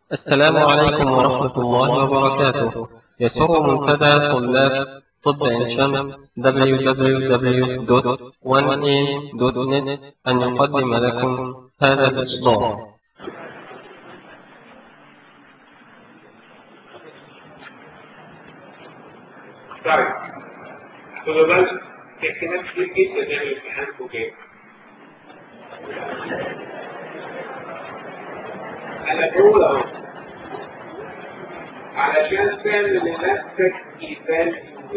السلام عليكم ورحمة الله وبركاته يسر منتدى طلاب طب عين شمس www.1am.net أن يقدم لكم هذا الإصدار طيب خدوا بالك في احتمال كتير جدا نعمل امتحان فوجئ انا بقول اهو علشان تعمل لنفسك ايثان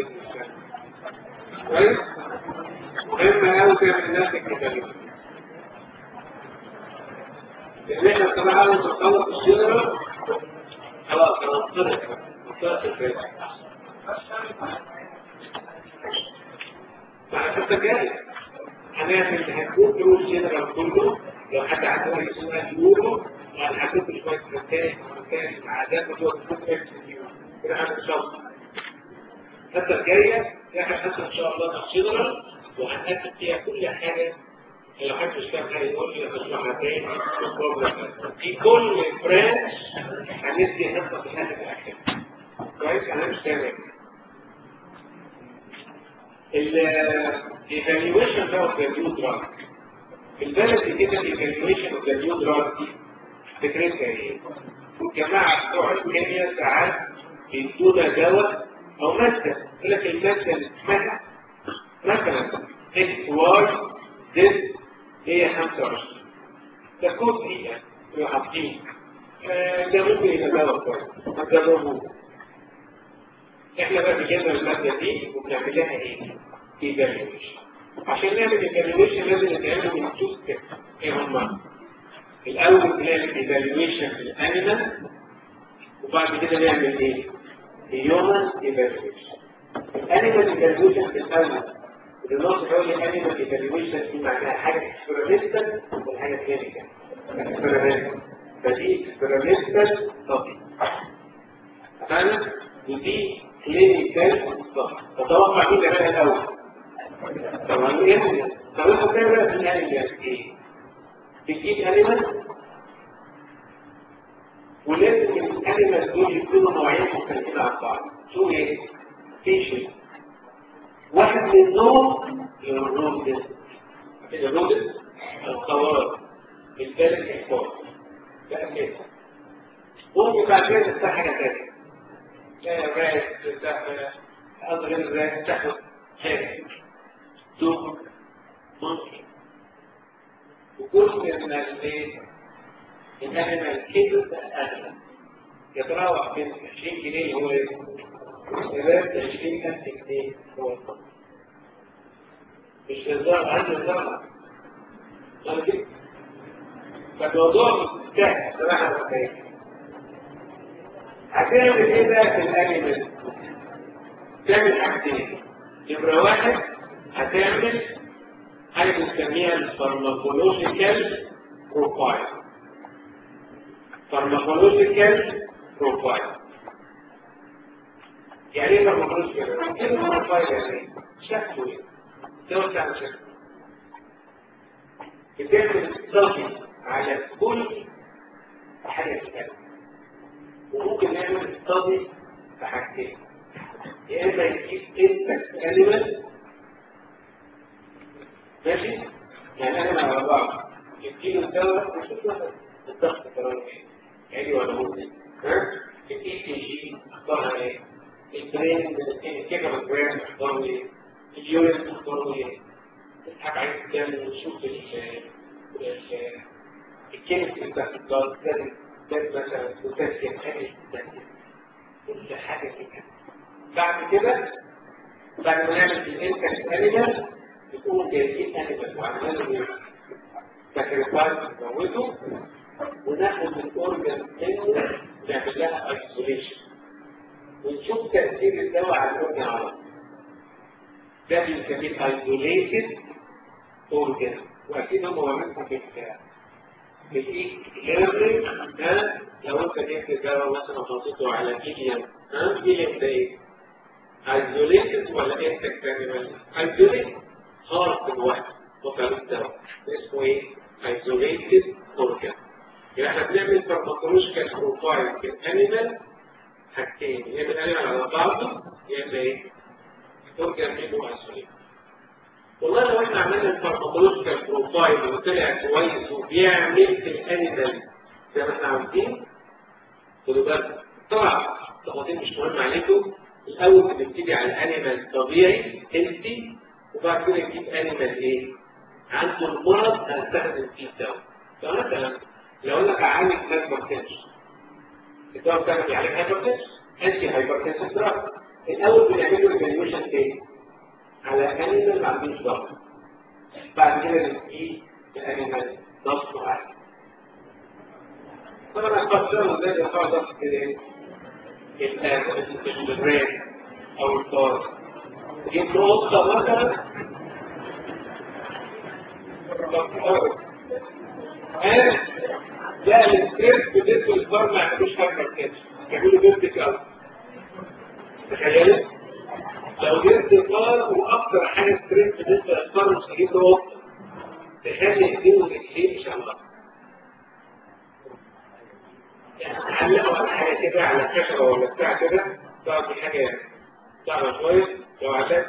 كويس مهم قوي تعمل لنفسك ايثان لان احنا طبعا اول ما نخلص الشجره خلاص انا انطلق انطلق الفيلم فحتى جاي هنعمل هنكون له الجنرال كله لو حد عنده اي سؤال يقوله انا هكتب شويه مكان مكان عادات بتوع الكتب كده احنا ان شاء الله الحته الجايه احنا حتى ان شاء الله الجنرال وهنكتب فيها كل حاجه لو حد مش فاهم حاجه يقول لي اشرحها تاني في كل برانش هندي حته في الحته الاخيره كويس انا مش فاهم الايفالويشن بقى اوف ذا نيو دراج البلد كده الايفالويشن اوف ذا نيو دراج دي فكرتها ايه؟ والجماعه بتوع الكيمياء ساعات بيدونا دواء او ماده يقول لك الماده اللي اسمها مثلا اكس واي زد هي 25 ده كود دقيقه يبقوا حاطين ده ممكن يبقى دواء كويس ما تجربوه احنا بقى بنجيبنا المادة دي وبنعمل لها ايه؟ ايفالويشن عشان نعمل ايفالويشن لازم نتعمل من تو ستيب ايه هما؟ الاول بنعمل ايفالويشن في الانيمال وبعد كده نعمل ايه؟ هيومن ايفالويشن الانيمال ايفالويشن في الاول بالنص بيقول لي انيمال ايفالويشن دي معناها حاجه اكسبيرمنتال وحاجه كلينيكال اكسبيرمنتال فدي اكسبيرمنتال طبي فاهم؟ ودي كلينيكال صح تتوقع مين كمان الاول طبعا ايه طب انت بتعمل بقى في الانيمال ايه بتجيب انيمال ولازم الانيمال دول يكونوا نوعين مختلفين عن بعض شو ايه فيشن واحد منهم الرودن الرودن القوارض الثالث الحفاظ ده اساسي ممكن بعد كده تفتح حاجه ثانيه الراس أضغط الراس تاخد حاجة دوب ممكن وكل من الايه الأنيمال كيلو أغلى يتراوح بين 20 جنيه هو الراس 20000 جنيه هو الفضل مش هزار عندي هزار ممكن فالموضوع سهل صراحة وكيف هتعمل ايه بقى في الانيمال تعمل حاجتين نمرة واحد هتعمل حاجة بنسميها الفارماكولوجيكال بروفايل فارماكولوجيكال بروفايل يعني ايه فارماكولوجيكال كلمة بروفايل يعني ايه؟ شكله ايه؟ توسع عن شكله بتعمل ستادي على كل حاجة في وممكن نعمل ستادي في حاجتين يا اما يجيب انت انيمال ماشي يعني انا مع بعض يديله الدواء ويشوف مثلا الضغط قرار ايه عالي ولا ممكن ها الاي تي جي اخبارها ايه البرين الكيكابوجرام اخباره ايه اليورين اخباره ايه تسحب عين الدم وتشوف الكيمستري بتاعت البلد ده مثلا بوتاسيوم خارج كل حاجه كده بعد كده بعد ما نعمل الانترست انيمال نقوم جايبين انيمال وعمالين ساكريفايس نزوده وناخد الاورجن منه نعمل لها ايسوليشن ونشوف تاثير الدواء على الاورجن على ده بنسميه ايزوليتد اورجن واكيد هم وريتكم في الكتاب بالايك ليرنينج ها لو انت جبت دواء مثلا حطيته على مليون ها مليون ده ايه؟ ايزوليتد ولا انتكت انيمال؟ ايزوليتد خاص بالواحد وكان الدواء اسمه ايه؟ ايزوليتد اورجان يبقى احنا بنعمل فارماكولوجيكال بروفايل في الانيمال حاجتين يا اما الانيمال على بعضه يا اما ايه؟ اورجان ميمو ايسوليت والله لو احنا عملنا الفارماكولوجيكال بروفايل وطلع كويس وبيعمل في الانيمال زي ما احنا عاوزين خدوا بالك طبعا التفاصيل مش مهمه عليكم الاول بنبتدي على الانيمال طبيعي هيلثي وبعد كده نجيب انيمال ايه؟ عنده المرض هنستخدم فيه الدواء فمثلا لو انا بعالج هايبرتنشن الدواء بتاعنا بيعالج هايبرتنشن انتي هايبرتنشن دراج الاول بنعمل له ايفالويشن تاني على انيمال ما عندوش ضغط بعد كده نسقيه الانيمال ضغطه عالي طبعا اخبار ازاي يرفع ضغط كده البريد او الفار جبت قطه مثلا انا لا الستريس بالنسبه للفار ما يعملوش هايبر كده يعملوا بيرتك اوت تخيلوا لو جبت الفار واكثر حاجه ستريس بالنسبه للفار مش تجيب له قطه تخلي ايديه ورجليه مش على الارض يعني علقوا على حاجه كده على الخشبه ولا بتاع كده طبعا دي حاجه صعبه شويه لو علقت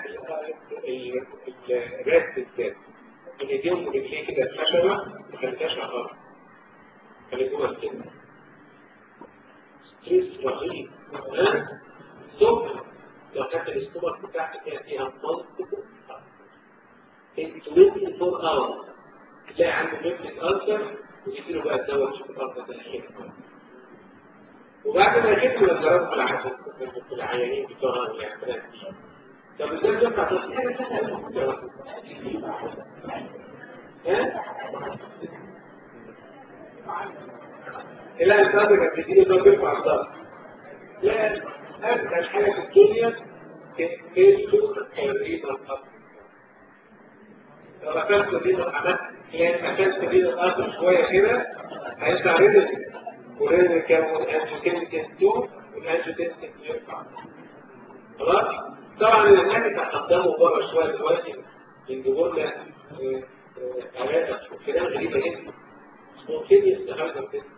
الراس بالذات من ايديهم ورجليه كده الخشبه ما خليتهاش على الارض خليتوها كده ستريس رهيب ها ثم لو كانت الاستومك بتاعتك كان فيها منطقه 24 اور تلاقي عنده بيبتك ألسر ويديله بقى الدواء تشوف الألسر ده ايه وبعد ما جبت النظارات في العيانين في العيانين بتوع الاعتراف طب ازاي تنفع تصحيح ها؟ لا الضغط كانت بتجيلي ده بيرفع الضغط لا أسهل حاجة في الدنيا كيسو تقريب الضغط لو أكلت دين عملت يعني أكلت دين الأرض شوية كده هيطلع رزق ورزق كان الأنجوتنسين 2 والأنجوتنسين يرفع خلاص؟ طبعا الناس هتقدموا بره شوية دلوقتي يجيبوا لنا آلات كلام غريبة جدا ممكن يستخدم كده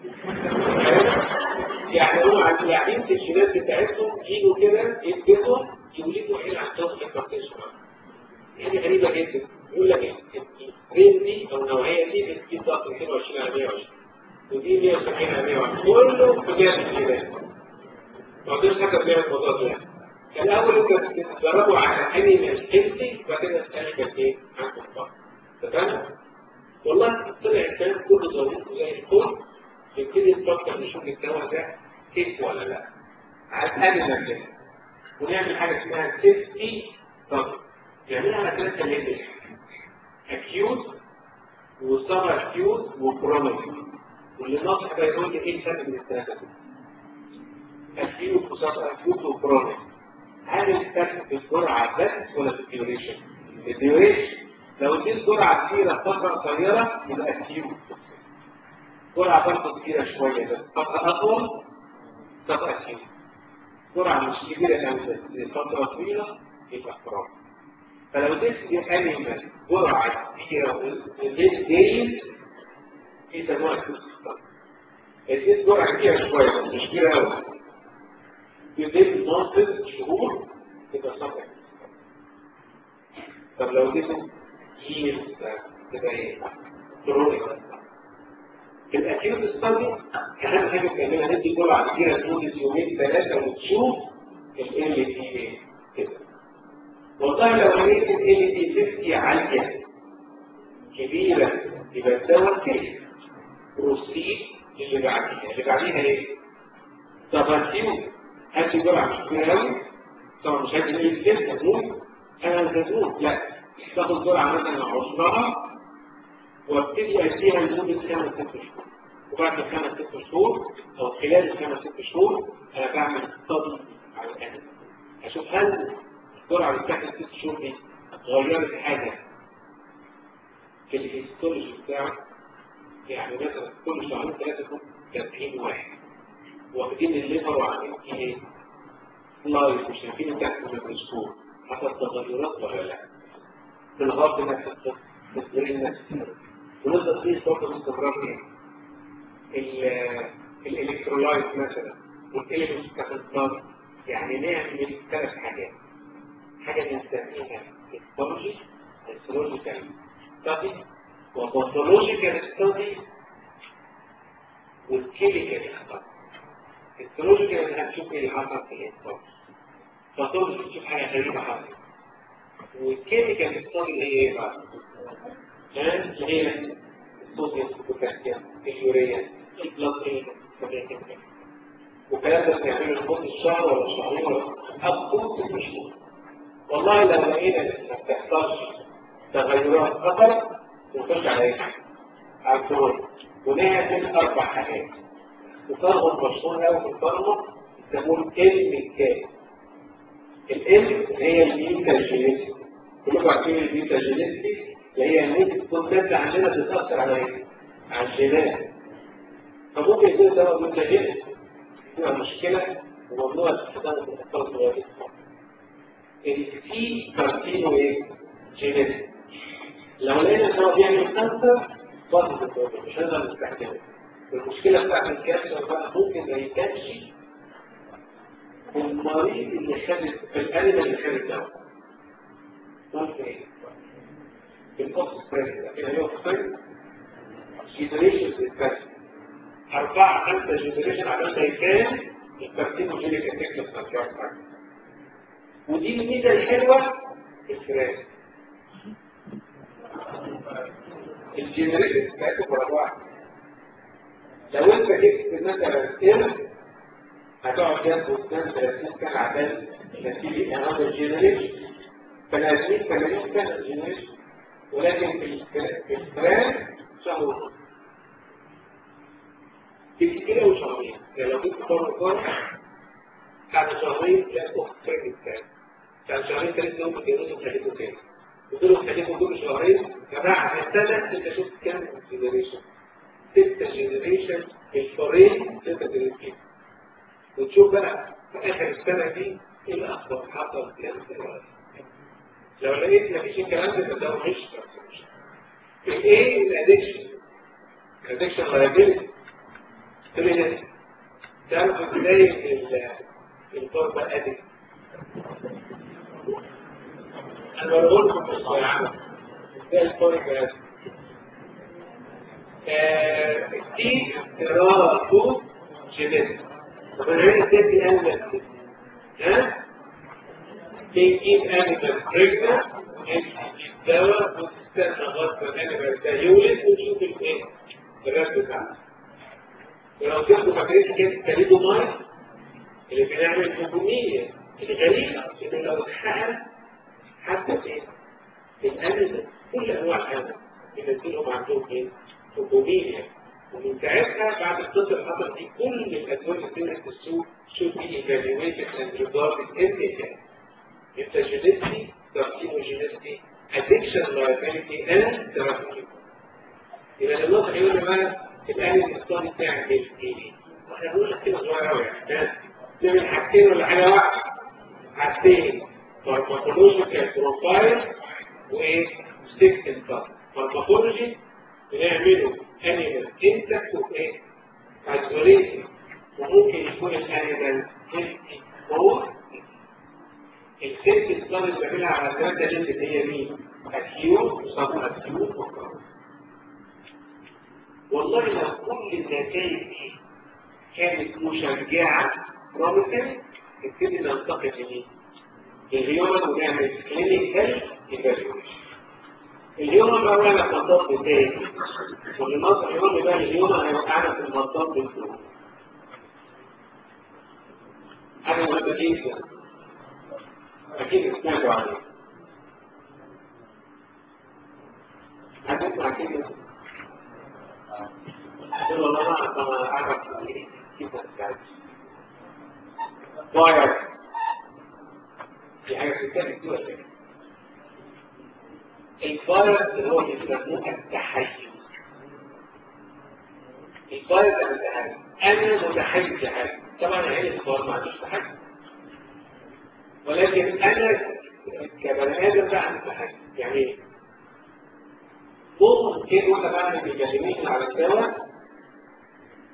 يعني هم قاعدين في الجينات بتاعتهم يجوا كده يتجدوا يولدوا عيل عندهم هيبرتيشن يعني غريبة جدا يقول لك الرين دي او النوعية دي بتجيب ضغط 22 على 120 ودي 170 على 120 كله بجانب الجينات ما عندناش حاجة بنعمل الموضوع ده كان الاول انت بتتدربوا على انيمال هيلثي وبعدين انيمال ايه عنده ضغط تمام والله طلع الكلام كله ظريف وزي الفل يبتدي نفكر نشوف الدواء ده كيف ولا لا على الانيمال كده ونعمل حاجه اسمها سيفتي ضغط يعملها على ثلاثة ليفل اكيوت وسب اكيوت وكرونيك واللي ناقص ده يقول لي ايه الفرق بين الثلاثة دول اكيوت وسب اكيوت وكرونيك هل الفرق في الجرعة بس ولا في الديوريشن؟ الديوريشن لو اديت جرعة كبيرة فترة قصيرة يبقى اكيوت جرعة برضه كبيرة شوية بس فترة أطول تبقى اكيوت جرعة مش كبيرة قوي بس فترة طويلة يبقى كرونيك فلو تسقي انيمال جرعه كبيره والليل جاي في تنوع الكسر اديت جرعه كبيره شويه مش كبيره قوي يديت ناقص شهور تبقى صفر طب لو اديته كتير تبقى ايه؟ كرونيك الاكيوت ستادي اهم حاجه بتعملها ندي جرعه كبيره لمده يومين ثلاثه وتشوف ال ال دي كده والله لو لقيت ال دي 50 عالية كبيرة يبقى الدواء كيف بروسيد اللي بعديها اللي بعديها ايه؟ تفاصيل هاتي جرعة مش كبيرة قوي طبعا مش هاتي ال دي تموت انا تموت لا تاخد جرعة مثلا عشرها وابتدي اديها لمدة خمس ست شهور وبعد خمس ست شهور او خلال الخمس ست شهور انا بعمل ستادي على الانمي اشوف هل الجرعة اللي بتاعت ست شهور دي غيرت حاجة في الهيستولوجي بتاعه يعني مثلا كل شهرين ثلاثة يكون تدخين واحد واخدين الليفر وعاملين ايه؟ لايف وشايفينه تحت الميكروسكوب حصل تغيرات ولا لا؟ في الغرب نفس الطب في السرير نفس ونفضل فيه صوت باستمرار ايه؟ الالكترولايت مثلا والالكترولايت بتاعت الضغط يعني نعمل ثلاث حاجات حاجة بنسميها هيستولوجي هيستولوجيكال ستادي وباثولوجيكال ستادي والكيميكال ستادي هيستولوجيكال هنشوف ايه اللي حصل في الهيستولوجي باثولوجي تشوف حاجة غريبة حصلت والكيميكال ستادي هي ايه بقى؟ اللي هي الصوديوم والبوتاسيوم اليوريا البلاتين والكلام ده بنعمله لمده شهر ولا شهرين ولا أو ست شهور والله لو لقينا ما بتحصلش تغيرات خطر نخش على ايه؟ على الدور ونعمل اربع حاجات تفرغ مشهور قوي في الفرغ يسموه الام الكام الام هي الميتا جينيتي كلكم عارفين الميتا جينيتي اللي هي ممكن تكون ماده عندنا بتاثر على ايه؟ على الجينات فممكن يكون ده ميتا جينيتي تبقى مشكله وممنوع استخدامه في الاطفال الصغيرين السي كارتينو ايه؟ جينيتي لو لقينا ان هو بيعمل كانسر برضه الدكتور مش هنقدر نستخدمه المشكله بتاعت الكانسر بقى ممكن ما يكانش المريض اللي خد الانيمال اللي خد الدواء ممكن ايه؟ الاوكسفرين لكن هي اوكسفرين جينيريشن للكانسر أربعة خمسة جينيريشن عشان ما يكان الكارتينوجينيك افكت بتاع ودي الميزه الحلوه في الفراخ الجنريشن بتاعته ورا بعض لو انت جبت مثلا سير هتقعد فيها بستان 30 سنه عشان تبتدي هذا الجنريشن بني ادمين 80 سنه الجنريشن ولكن في الفراخ شهر ونص كده وشهرين يعني لو جبت قرن قرن بعد شهرين تلاقوا فرق الثاني بعد شهرين ثلاث يوم تجهزوا تخليكوا تاني وتقولوا تخليكوا كل شهرين فبعد سنة انت شفت كام جنريشن ستة جنريشن الفرين ستة جنريشن وتشوف بقى في اخر السنة دي ايه الاخبار حصل كام دلوقتي لو لقيت مفيش الكلام ده ده مش ايه الادكشن الادكشن لايبيلتي تقول تعرف ازاي الفرقة أدي أنا بقول لكم الصياعة ازاي الفرقة أدي دي قراءته جينيتك طب أنا هنا اديتي أنيمال ها؟ تجيب أنيمال بريجنة تجيب دواء وتستنى غصب الأنيمال ده يولد وتشوف الإيه؟ الرد بتاعه ولو تاخدوا فاكرين كده تريدوا ماي اللي بنعمل حكومية الغريبة إن لو اتحقق حتى في الأنيمال كل أنواع الأنيمال بينزلهم عندهم إيه؟ حكومية ومن ساعتها بعد القصة اللي حصل دي كل الأدوية اللي بتنزل في السوق should be evaluated and regarded every day. Mutagenicity, carcinogenicity, addiction liability and therapeutic. يبقى النقطة يقول لي بقى الآن الاقتصادي بتاعك ايه؟ احنا بنقول لك كده صغيرة قوي يعني نعمل حاجتين ولا حاجة واحدة حاجتين فارماكولوجيكال بروفايل وايه؟ ستيك انتر فارماكولوجي بنعمله انيمال انتكت وايه؟ ايزوليتد وممكن يكون الانيمال هيلثي فور الست ستار اللي بنعملها على الثلاثة جنس اللي هي مين؟ اكيوت وسب اكيوت وكرونيك والله لو كل النتائج دي كانت مشجعة بروميسنج نبتدي ننتقل لمين؟ للهيومن ونعمل كلينيكال ايفالويشن الهيومن بقى وقعنا في مطاف تاني واللي ناقص الهيومن بقى الهيومن هيوقعنا في المطاف بالدور حاجة مهمة جدا أكيد سمعتوا عليه هتسمع كده يقول والله انا انا اعرف كيف اتكلم ضايع في حاجه بتتكلم كده ولا الفايروس اللي هو بيسموه التحيز الفايروس التحيز انا متحيز لحاجه طبعا عين الفار ما عندوش تحيز ولكن انا كبني ادم بقى عندي تحيز يعني ايه؟ ممكن وانا بعمل ايفالويشن على الدواء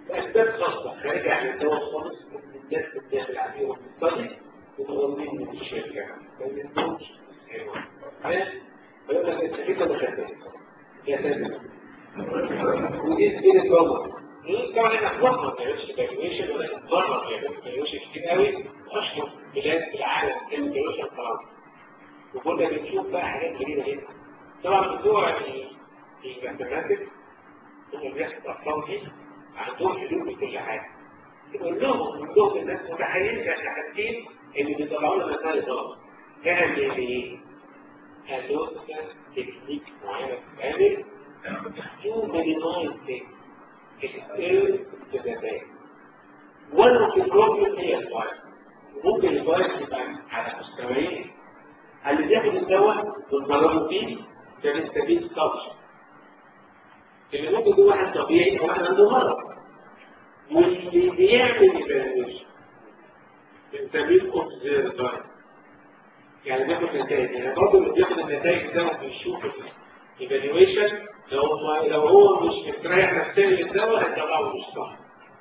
لأسباب خاصة خارجة عن الدواء خالص الناس بتدخل عليهم الطريق ومغمين من الشركة ما يمنعوش فيقول لك انت كده ما خدتش يا ساتر ودي سبيل الضمر طبعا احنا اخبطنا ما بنعملش ايفالويشن ولا نتدرب يعملوا ايفالويشن كتير قوي اشهر بلاد في العالم ايفالويشن فرنسا وكنا بنشوف بقى حاجات جديده جدا طبعا بتوع الماثيماتكس هم بيحصل الاطفال دي عندهم حلول لكل حاجه يقول لهم يقول لهم الناس متخيلين احنا حاسين ان بيطلعوا لنا مسائل غلط كان ايه؟ قالوا لنا تكنيك معينه بتتعمل تو مينيمايز الاير التدابات ولا في البروبلم هي الفايل ممكن الفايل تبقى على مستويين اللي بياخد الدواء بنضربه فيه ده بنستفيد طبعا اللي ممكن يكون واحد طبيعي او واحد عنده مرض واللي بيعمل ايفالويشن بنسميه اوبزرفر يعني بياخد نتائج يعني برضه اللي بياخد النتائج ده وبيشوف الايفالويشن لو لو هو مش مستريح نفسيا للدواء هيطلعه مش صح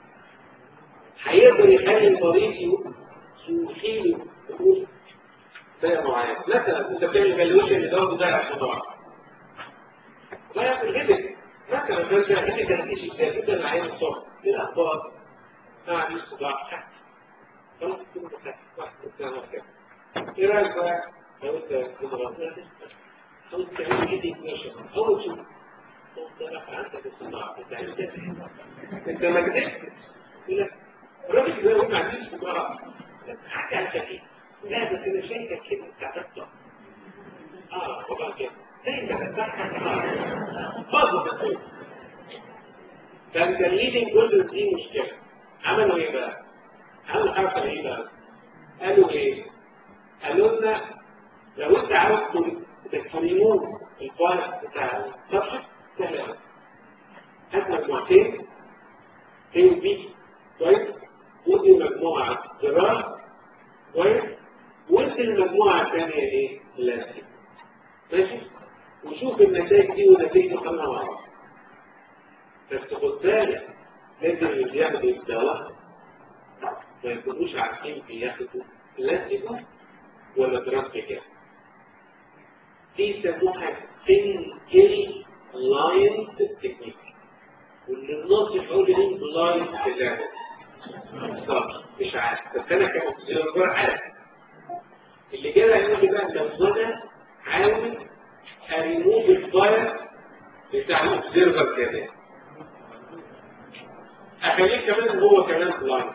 هيقدر يخلي المريض يشيل فلوس ده معين مثلا انت بتعمل ايفالويشن لدواء بتاع الصداع ضيع في الهدف مثلا ده انت هدف تنتيج ازاي انت اللي عايز الصبح ايه الاخبار؟ انا عندي صداع خلاص كنت خدت واحد قدامك كده ايه رايك بقى لو انت كده ربنا او تعمل هيدي اكويشن او تشوف طرف عندك الصداع انت انت ما كدبت يقول لك الراجل ده ما عنديش صداع حاجه على خفيف لا بس انا شايفك كده بتاعتك اه والله كده انت بتضحك خالص كان الليدنج جزء دي مشكله عملوا ايه بقى؟ عملوا حركه ايه بقى؟ قالوا ايه؟ قالوا لنا لو انت عاوز تكريمون الفايل بتاع الصفحه سهل قوي هات مجموعتين A و B كويس ودي مجموعه دراسه كويس وانت المجموعه الثانيه ايه؟ بلاستيك ماشي؟ وشوف النتائج دي ونتائج خلنا مع بعض بس خد بالك لازم اللي بياخدوا الدواء ما يكونوش عارفين بياخدوا بلاستيكو ولا دراج كده دي يسموها سنجل لاين تكنيك واللي الناس يقول لي بلاين تجارب بالظبط مش عارف بس انا كمبزرفر عارف اللي كده هيقول لي بقى لو انا عاوز اريموف الفاير بتاع الاوبزرفر كده اخليه كمان هو كمان بلاين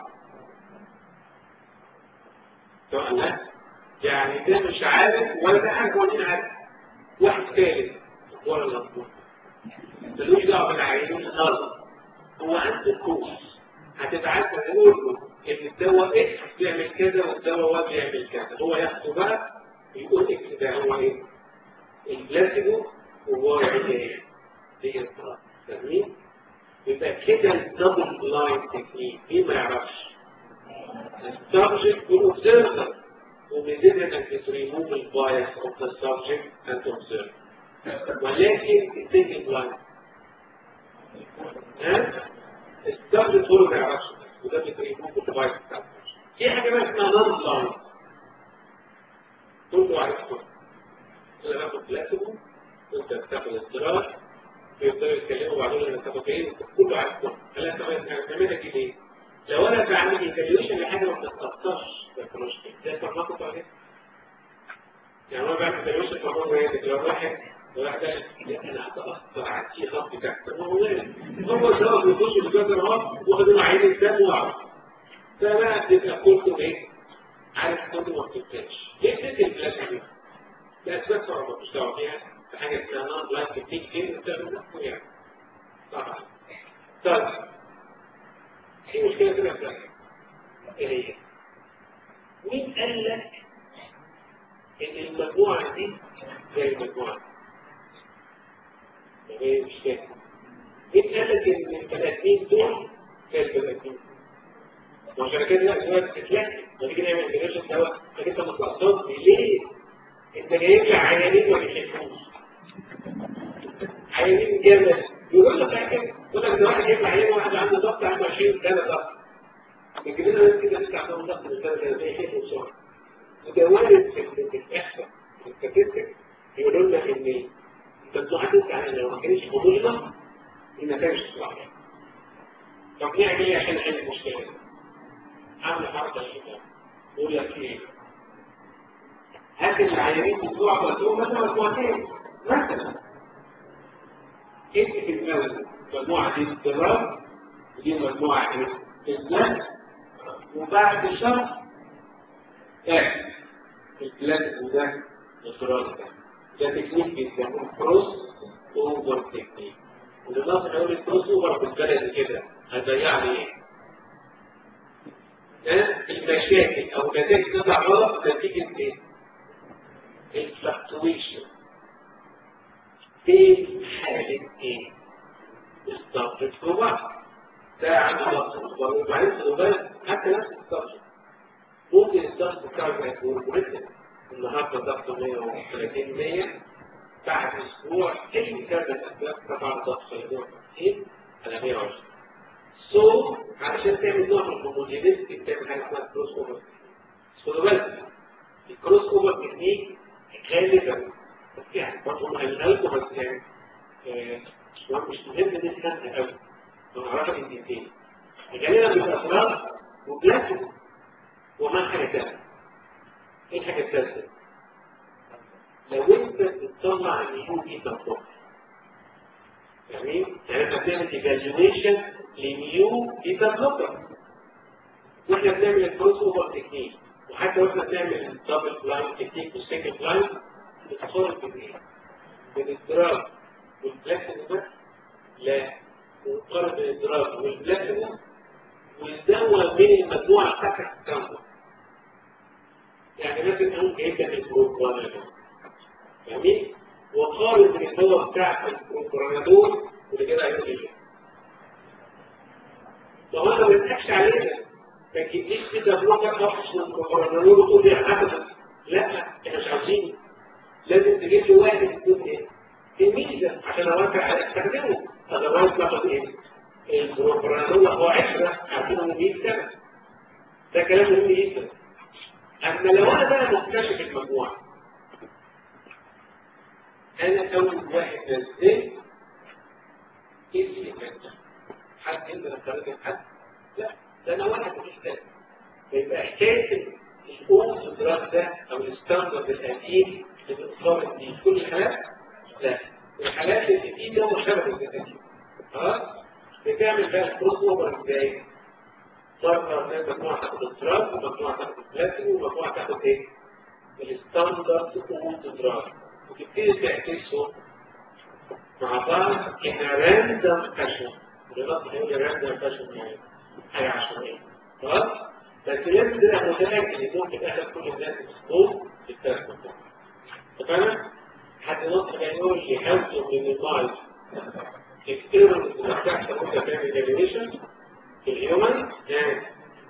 لا يعني ده مش عارف ولا ده حاجه ولا عارف واحد ثالث ولا مظبوط ملوش دعوه بالعينين خالص هو عنده كوس هتتعرف تقول له ان الدواء اكس بيعمل كذا والدواء واي بيعمل كذا هو ياخده بقى يقول اكس ده هو ايه؟ البلاسيبو وواي ايه؟ دي الفرق فاهمين؟ يبقى كده الدبل بلايند تكنيك مين ما يعرفش؟ السبجكت والاوبزرفر وبيدينا انك تريموف البايس اوف ذا سبجكت اند اوبزرفر ولكن السنجل بلايند ها؟ السبجكت هو ما يعرفش وده بتريموف البايس بتاعته في حاجه بقى اسمها نون بلايند كله عارف كله انا باخد بلاتيبو وانت بتاخد الدراج بيبداوا يتكلموا بعدين لما تاخد ايه كله عارف كله قال لك طب هنعملها كده ايه؟ لو انا بعمل ايفالويشن لحاجه ما بتتخطاش البروجكت زي فرماكو عليه يعني انا بعمل ايفالويشن فرماكو ايه لو واحد واحد قال انا هتاثر على التي خط بتاعك هو هو الدواء بيخش في الجدر اهو واخد عين الدم واعرف فبقى بتبقى كله ايه عارف كله ما بتبقاش ليه فكره البلاد دي؟ لاسباب طبعا ما بتشتغل فيها في حاجه اسمها نون بلاك تكنيك كده بتعمل يعني طبعا طيب في مشكلة كده في ايه هي؟ مين قال لك ان المجموعة دي زي المجموعة دي؟ مش فاهم مين قال لك ان البني دول زي البني وعشان كده دلوقتي بتتلكك لما تيجي نعمل انتجريشن سوا انك انت متلخبط ليه؟ انت جايب لي عيانين ما بيحبوش عيانين جمل يقول لك كده يقول لك ده واحد يطلع عين واحد عنده ضغط عنده 20 سنه ضغط لكن انا ناس كده لسه عندهم ضغط من سنه سنتين يخفوا بسرعه وده وارد في في الاحصاء في الستاتستيك يقولوا لنا ان المجموعات التعليم لو ما كانتش مضره ما كانش صحيح طب نعمل ايه عشان نحل المشكله دي؟ عامل حركه الكتاب يقول لك ايه؟ هات العيانين بتوع بتوع مثلا مجموعتين مثلا اكتب الموزن المجموعه دي الدراب ودي مجموعه ايه؟ البلاد وبعد شهر اخر البلاد وده الدراب ده ده تكنيك بيسموه كروس اوفر تكنيك ولنقص يقول الكروس اوفر بالبلد كده هتضيع لي ايه؟ المشاكل او نتائج تطلع غلط نتيجه ايه؟ الفلكتويشن في حالة ايه؟ الضغط الكبار ده عنده ضغط الكبار وبعدين الغبار حتى نفس الضغط ممكن الضغط بتاعه يكون مرتب النهارده ضغطه 130 100 بعد اسبوع اي كان الاسباب رفع الضغط 150 على 120 سو علشان تعمل نوع من الهوموجينيستي بتعمل حاجه اسمها كروس اوفر خدوا بالك الكروس اوفر تكنيك غالبا يعني برضه مع القلب بس يعني مش مهم ان انت تنسى قوي ونعرفها الدقيقتين غالبا بيبقى اصرار وبلاتين وما حاجه ثالثه ايه الحاجه الثالثه؟ لو انت بتطلع النيو بيتا بلوك يعني يعني انت بتعمل ايفالويشن لنيو بيتا بلوكر واحنا بنعمل الكروس اوفر تكنيك وحتى واحنا بنعمل الدبل بلايند تكنيك والسنجل بلايند بتقارن بين ايه؟ بين الدراج والبلاتينوم بس؟ لا بنقارن بين الدراج والبلاتينوم والدواء بين المجموعه بتاعت الكامبر يعني مثلا اقول جايب لك البروبرانادول جميل؟ وقارن بين الدواء بتاع البروبرانادول واللي كده هيقول ايه؟ طب انا ما بنضحكش علينا ما تجيبليش كده بلوكر اوحش من البروبرانادول وتقول لي حدث لا احنا مش عاوزين لازم تجيب لي واحد يكون ايه؟ الميزه عشان اوافق على استخدامه اذروايز باخد ايه؟ البروبرانول هو عشره عارفينه من 100 سنه ده كلام مهم جدا اما لو انا بقى مكتشف المجموعه انا اول واحد نزلت اسمي كده حد انت نقلت حد لا ده انا واحد مش تاني فيبقى حكايه الأول الدراج ده أو الستاندرد القديم للإصابة دي كل الحالات لا الحالات اللي فيه ده مشابه للتأكيد خلاص بتعمل بقى الكروس اوفر ازاي؟ مرة من مجموعة تاخد الدراج ومجموعة تاخد البلاتين ومجموعة تاخد ايه؟ الستاندرد أول دراج وتبتدي تعكسهم مع بعض in a random fashion بالنص هيقول random fashion يعني حاجة عشوائية خلاص؟ بس لازم تبقى متأكد إنهم في الآخر كل الناس مصدوم بالتركب تمام؟ حد نص كان يقول لي حاولتوا من النوع اكتبوا اللي بتحصل وانت بتعمل جنريشن في الهيومن يعني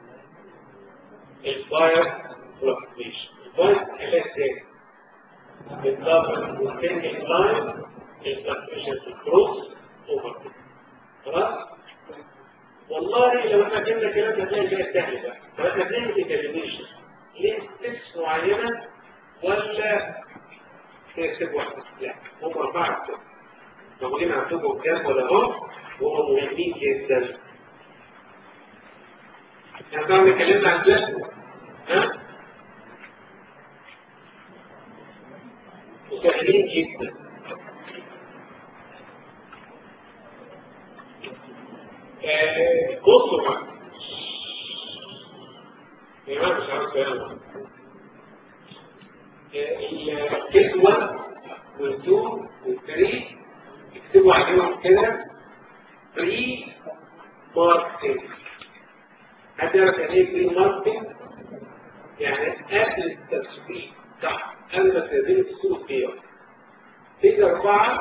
الفاير فلكتويشن الفاير حاجات ازاي؟ بالضبط والسنجل لاين الفلكتويشن في الكروس اوفر خلاص؟ والله لو احنا جبنا كلام هتلاقي جاي سهل بقى فاحنا بنعمل ايفالويشن ليه ستيبس معينه ولا هي ستيب واحده؟ لا هم اربعه ستيب موجودين عندكم قدام ولا هم وهم مهمين جدا احنا طبعا اتكلمنا عن الجسم ها؟ وسهلين جدا بصوا بقى الإمام مش عارف كلامه الكيس 1 وال2 وال3 اكتبوا عليهم كده بري ماركتنج حد يعرف يعني ايه بري ماركتنج؟ يعني قبل التسويق صح قبل ما تنزلوا في السوق فيها في أربعة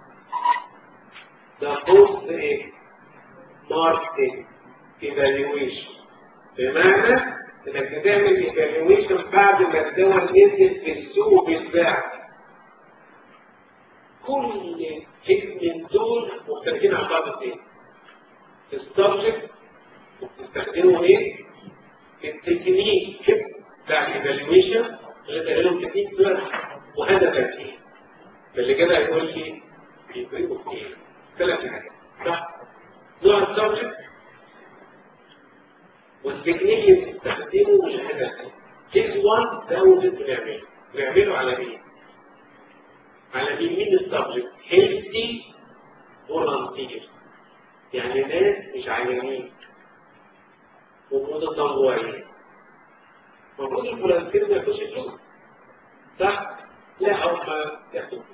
ده بوست ايه؟ ماركتنج ايفالويشن بمعنى انك بتعمل ايفالويشن بعد ما الدواء نزل في السوق بالفعل كل من دول مختلفين عن بعض ايه؟ السبجكت بتستخدمه ايه؟ التكنيك بتاع الايفالويشن اللي قال لهم تكنيك دول وهدفك ايه؟ فاللي كده هيقول لي بيفرقوا في ايه؟ ثلاث حاجات صح؟ نوع السبجكت والتكنيك اللي بتستخدمه والهدف كيس 1 ده اول اللي بنعمله بنعمله على مين؟ على مين مين السبجكت؟ هيلثي فولنتير يعني ناس مش عيانين ومتطوعين المفروض الفولنتير ما ياخدش فلوس صح؟ لا هم ياخدوا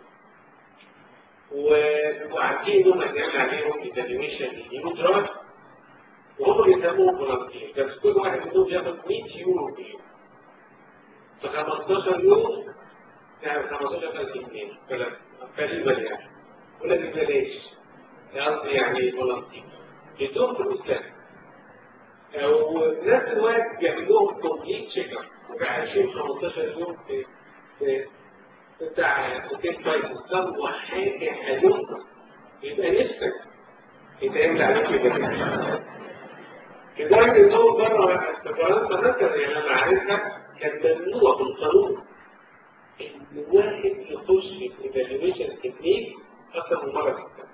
وعارفين انهم هنعمل عليهم ايفالويشن للنيو دراج وهم بيسموهم فولنتير بس كل واحد منهم بياخد 100 يورو في اليوم ف 15 يوم يعني 15000 جنيه فلا تقريبا يعني ولا ببلاش قصدي يعني فولنتير بدون فلوس لا وفي نفس الوقت بيعمل لهم كومبليت تشيك اب عايشين 15 يوم في في بتاع اوتيل فايف ستار وحاجه هدوء يبقى نفسك يتعمل عليك كده لدرجه ان هو بره في فرنسا مثلا يعني انا عارفها كان ممنوع بالقانون ان واحد يخش في ايفالويشن تكنيك اكثر من مره في السنه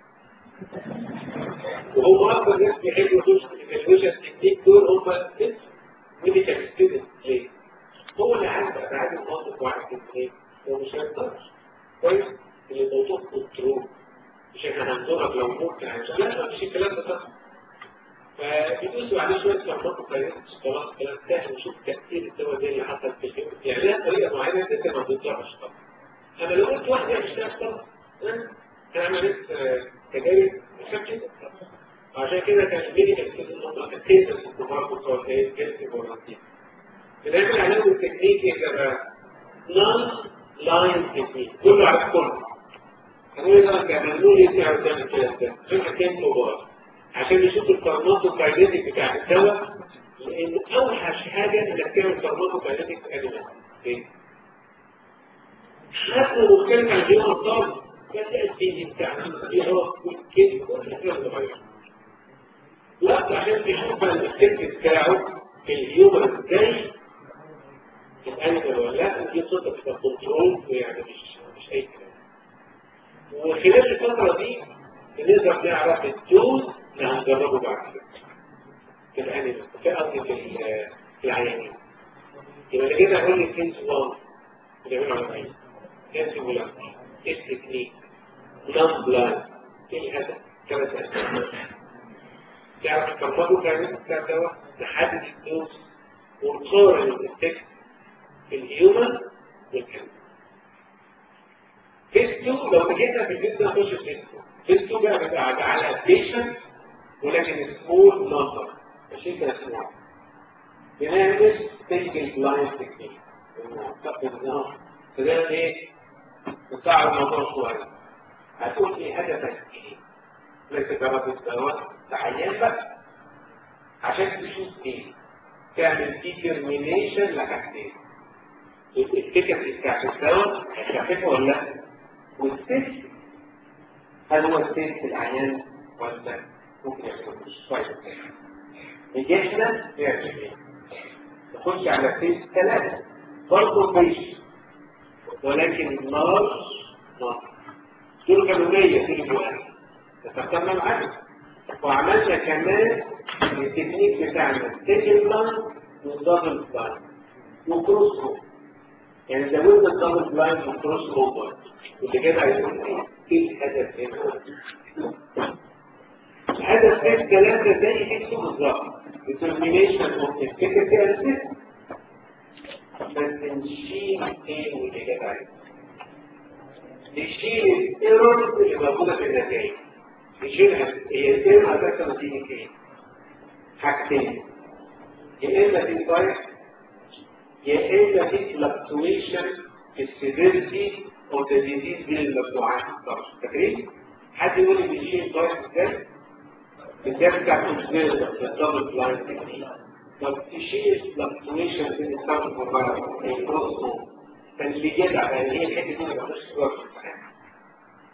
وهم اكثر ناس بيحبوا يخشوا في الايفالويشن تكنيك دول هم ميديكال ستودنت ليه؟ هو اللي عارف ابعاد الموقف وعارف التكنيك هو مش هيقدرش كويس اللي موضوع كنترول مش احنا هنضرب لو ممكن هنشغل لا مفيش الكلام ده صح فبيدوسوا عليه شويه كلمات وكلمات خلاص كلام سهل نشوف تاثير الدواء ده اللي حصل في الجسم يعني لها طريقه معينه انت ما بتطلعش طبعا اما لو قلت واحده مش هتحصل انا عملت تجارب مش كده عشان كده كان الميديكال ستودنت هم الكيسز الكبار بتوع الجلد والرصيد بنعمل عليهم التكنيك ايه بقى؟ نون لاين تكنيك كله على كله هنقول لك يعملوا لي بتاع قدام الكلام ده في حاجتين كبار عشان نشوف الفارماكوكاينيتيك بتاع الدواء لان اوحش حاجه انك تعمل فارماكوكاينيتيك انيمال ايه؟ حتى مختلف عن اليوم الطالب فتلاقي الدين بتاع الإيراد والكذب والحاجات صغيرة لا عشان تشوف بقى الكذب بتاعه في اليوم الجاي الأنيمال ولا لا ودي صفة تبقى كنترول يعني مش مش أي كلام وخلال الفترة دي بنقدر نعرف الدوز اللي هنجربه بعد كده في الانيمال في قصدي في في العيانين يبقى انا كده اقول لك كنت وان بنعمله على العين كنت ولا التكنيك نون بلان ايه الهدف ثلاث اسئله تعرف تفرمجه كمان بتاع الدواء نحدد الدوز ونقارن الافكت في الهيومن والكلب فيس 2 لو جينا في الفيس ده نخش في فيس 2 فيس 2 بقى بيبقى على بيشنت ولكن سمول نمبر ماشي كده سمول بنعمل تيجي بلايند تكنيك فده ايه؟ بتصعب الموضوع شويه هتقول لي هدفك ايه؟ لك تجرب الدواء تعين بقى عشان تشوف ايه؟ تعمل ديترمينيشن لحاجتين التيكت بتاعت الدواء هتعرفه ولا لا؟ والتيست هل هو التيست العيان ولا ممكن يعمل مش كويس نيجي احنا نعمل ايه؟ نخش على تيست ثلاثة برضه بيش ولكن لارج نار دول كانوا 100 في الواحد تفكرنا معانا وعملنا كمان التكنيك بتاعنا سيكل لاين والدبل لاين وكروس اوفر يعني زودنا الدبل لاين والكروس اوفر واللي كده هيكون ايه؟ ايه الهدف هنا؟ الهدف ده الثلاثه زي حته بالظبط determination of the secretary بس نشيل ايه واللي كده عايز نشيل الايرور اللي موجوده في النتائج نشيلها هي الايرور هتحصل نتيجه ايه؟ حاجتين يا اما في فايت يا اما في فلكتويشن في السيفيرتي اوف ذا ديزيز بين المجموعات فاكرين؟ حد يقول لي بنشيل فايت ازاي؟ ازاي بتاع الكونسيرن الدبل بلايند تكنيك طب تشيل فلكتويشن بين السبب والبعض الكروس كان اللي جدع يعني هي الحته دي ما بقدرش تروح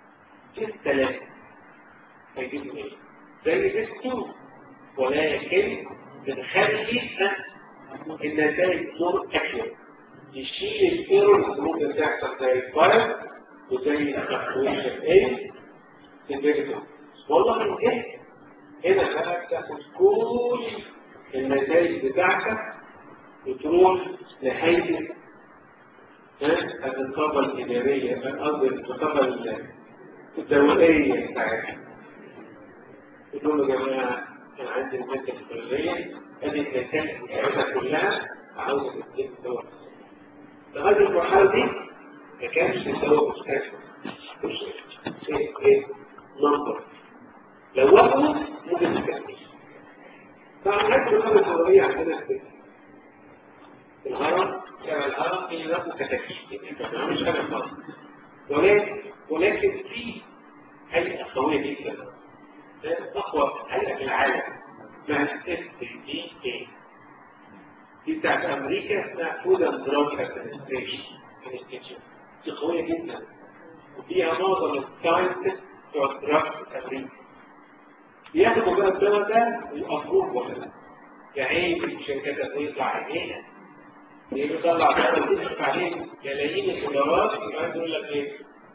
6000 هيجيبوا ايه؟ زي تيست ولكن بنخلي النتائج مور اكيوريت يشيل الايرور اللي ممكن تحصل زي الفاير وزي الاكويشن ايه تنتجته والله من ايه هنا بقى تاخد كل النتائج بتاعتك وتروح لهيئه الرقابه الاداريه قصدي الرقابه الدوليه بتاعتها تقول له يا جماعه انا عندي الماده الفلانيه ادي النتائج بتاعتها كلها عاوزه تديك دور لغايه المرحله دي ما كانش يسوي مستشفى مش ايه ايه نمبر لو وقفوا ممكن تكمل طبعا هذه الرقابه الدوليه عندنا في الهرم كان الهرم في له كتاكيد انت ما بتعملش حاجه خالص ولكن ولكن في هيئه قويه جدا اقوى هيئه في العالم اسمها اس دي اي دي بتاعت امريكا اسمها فود اند دراج ادمنستريشن دي قويه جدا وفيها معظم الساينتست بتوع الدراج في امريكا بياخدوا بقى الدواء ده ويقفروه ولا لا يعني الشركات اللي يطلع عليها يجي يطلع دواء ويصرف عليه ملايين الدولارات وبعدين يقول لك ايه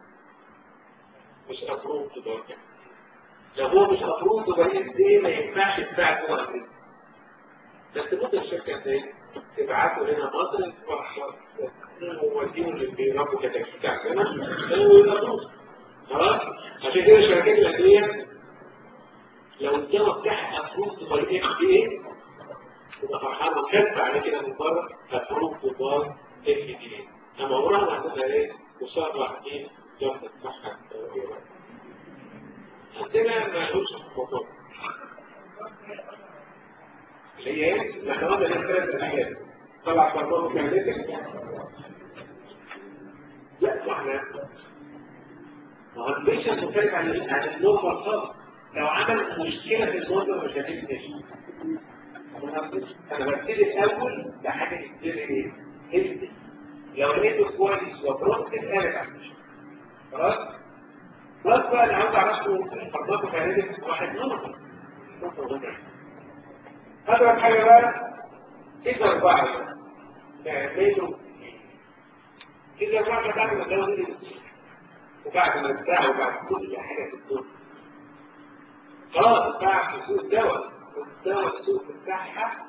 مش ابروف دولار لو هو مش ابروف دولار ايه ما ينفعش يتباع جوه امريكا بس ممكن الشركه دي تبعته هنا مصر ووديهم اللي بيربوا كتاكيت عندنا ويقبروه خلاص عشان كده الشركات الادويه لو الدواء بتاعها ابروف باي اف دي اي تبقى فرحانه وكاتبه عليه كده من بره ابروف باي اف دي اي اما عمرها ما هتبقى ايه مصرح ايه ضغط الصحه عندنا ما لهوش موضوع اللي هي ايه؟ احنا قلنا دي ثلاث حاجات طلع فرمان كاينتك لا احنا ما هو البيشنت مختلف عن عن النورمال خالص لو عمل مشكله في النورمال مش هتكتشف انا ببتدي الاول بحاجه كتير ايه؟ هيلثي لو لقيته كويس وبروت تتقلب على خلاص؟ بس بقى اللي عاوز اعرفه فرماته كاينتك واحد نورمال هذا حاجة بقى إذا أربعة تعملوا إذا أربعة بعد ما تدور وبعد ما تباع وبعد كل حاجة في الدنيا خلاص باع في سوق الدواء والدواء السوق بتاعها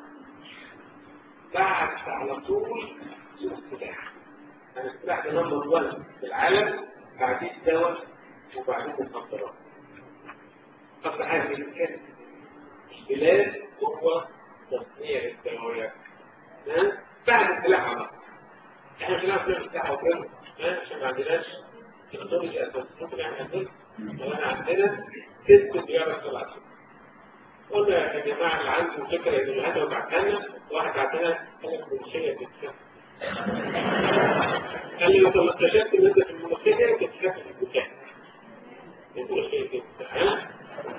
باعت على طول سوق السلاح يعني السلاح ده نمبر 1 في العالم بعدين الدواء وبعدين المخدرات أصل حاجة كده البلاد هو تصنيع الدوايات بعد السلاح على احنا مش هنعرف نعمل السلاح وكده عشان ما عندناش تكنولوجي اساس ممكن نعمل اساس لو احنا عندنا سيستم بيعرف يطلع قلنا يا جماعه اللي عنده فكره ان الهدف بعتنا واحد بعتنا قال لك الملوخيه بتتكلم قال لي لو اكتشفت ان انت في الملوخيه بتتكلم في البكاء الملوخيه كده ها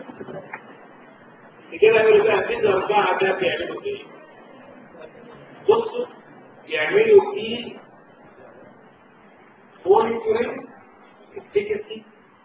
كده يقول بقى كده أربعة ده بيعملوا إيه؟ بصوا يعملوا إيه؟ مونيتورنج افكاسي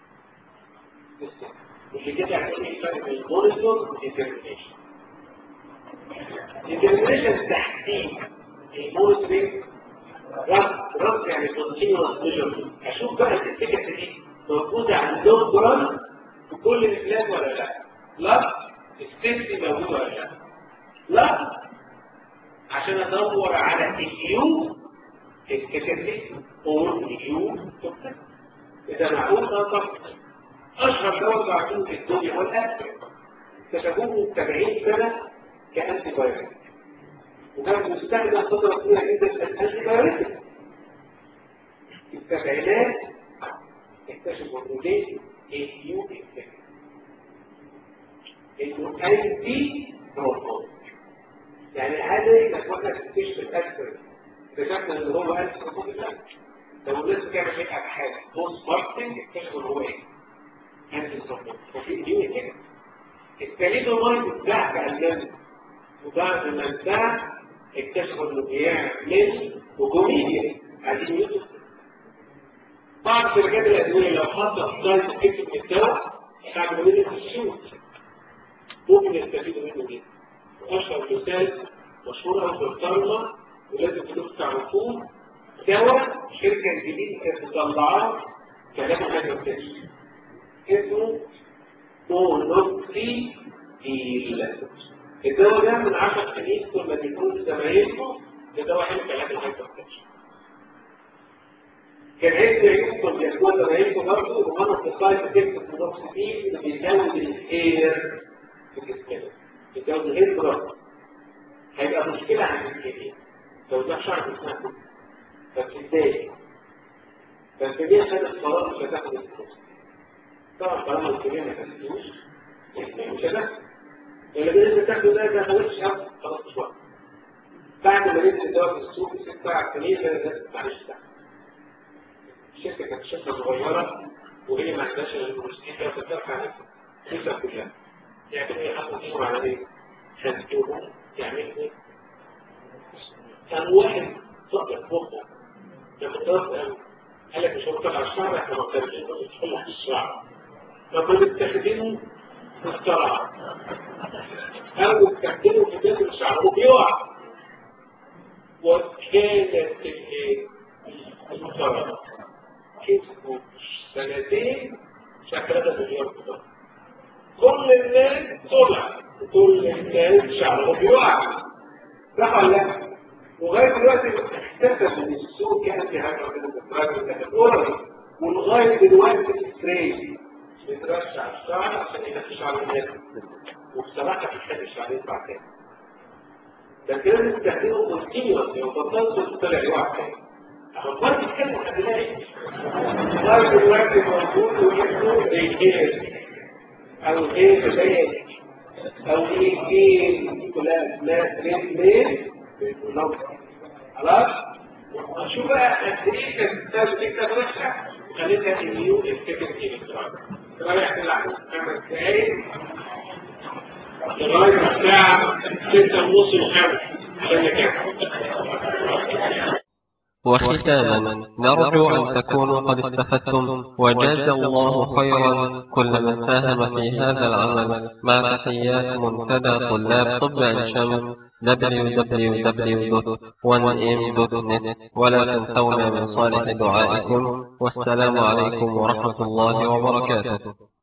واللي كده يعملوا إيه فرق بين المونيتور والديترمينيشن الديترمينيشن تحديد المونيتورنج رد رد يعني كونتينوس ميجرمنت اشوف بقى الافكاسي دي موجوده عند اللونج ران في كل البلاد ولا لا؟ لا السيفتي موجود ولا لا لا عشان ادور على اليو الكتابي او اليو اذا معقول طب اشهر دواء بعتوه في الدنيا هو الاسبرين اكتشفوه 70 سنه كانتي فيروس وكان مستخدم فتره طويله جدا كانتي فيروس في السبعينات اكتشفوا انه ليه اليو الكتابي انه انتي بروتون يعني هذا اذا كنا تكتشف الاكثر اكتشفنا ان هو انتي بروتون لا لو الناس كانت هيك حاجه بوست ماركتنج اكتشفوا ان هو ايه انتي بروتون ففي دي كده الثالث اتباع بألمانيا وبعد ما اتباع اكتشفوا انه بيعمل هجومية عايزين يوسف بعض شركات الادويه لو حطت سايد افكت من الدواء تعمل منه السوق ممكن يستفيدوا منه جدا اشهر مثال مشهور قوي في الفارما ولازم تدوس تعرفوه دواء شركه جديده كانت مطلعاه كلام حاجه تاني اسمه مونوكسي ديل الدواء ده من 10 سنين كنا بنقول زمايلكم ده دواء حلو في علاج الهايبرتنشن كان عيد يكون بيكون زمايلكم برضه ومنع السايد افكت مونوكسي اللي بيزود الهير في جسمنا بيزود الهير برضه هيبقى مشكلة عند الكيمياء لو ده شعر اسمها بس ازاي؟ بس دي خدت قرار مش هتاخد الفلوس طبعا طالما الكيمياء ما خدتوش مش هتاخد اللي انت تاخده ده ده مالكش حق خلاص مش وقت بعد ما نزل الدواء في السوق ست سبع سنين ده معلش ده الشركه كانت شركه صغيره وهي ما عندهاش المسؤوليه فترفع نفسها كلها يعني هي حصل فيهم على ايه؟ خدتوهم يعني ايه؟ كان واحد فقط فوقه لما ضرب قال قال لك مش هو طلع الشعر احنا ما كانش نصلح الشعر فما بتستخدمه في الصراع او بتستخدمه في جسم الشعر وبيقع وكانت الصراع كسبوا سنتين شكلها مليار دولار كل الناس طلع كل الناس شعره بيقع صح ولا لا؟ لغايه دلوقتي اختفى من السوق كانت في حاجه من الدكتوراه كانت قريب ولغايه دلوقتي السبراي بترشع الشعر عشان ينفش على الناس وبصراحه بتحب الشعر يطلع تاني ده كده بتستخدمه كونتينوس لو بطلت طلع يقع تاني أخبار تتكلم حد لاقي لغايه دلوقتي موجود واسمه الهير او الهير زي او ايه ايه كلها لا تريد ليه خلاص شوف بقى قد ايه كانت تستاذ تكتب وحشه خليتها الميو الفكر الالكتروني رايح تلعب خمس دقايق لغايه الساعه 6 ونص وخمس عشان نكمل وختاما نرجو أن تكونوا قد استفدتم وجاز الله خيرا كل من ساهم في هذا العمل مع تحيات منتدى طلاب طب عين شمس www.1m.net ولا تنسونا من صالح دعائكم والسلام عليكم ورحمة الله وبركاته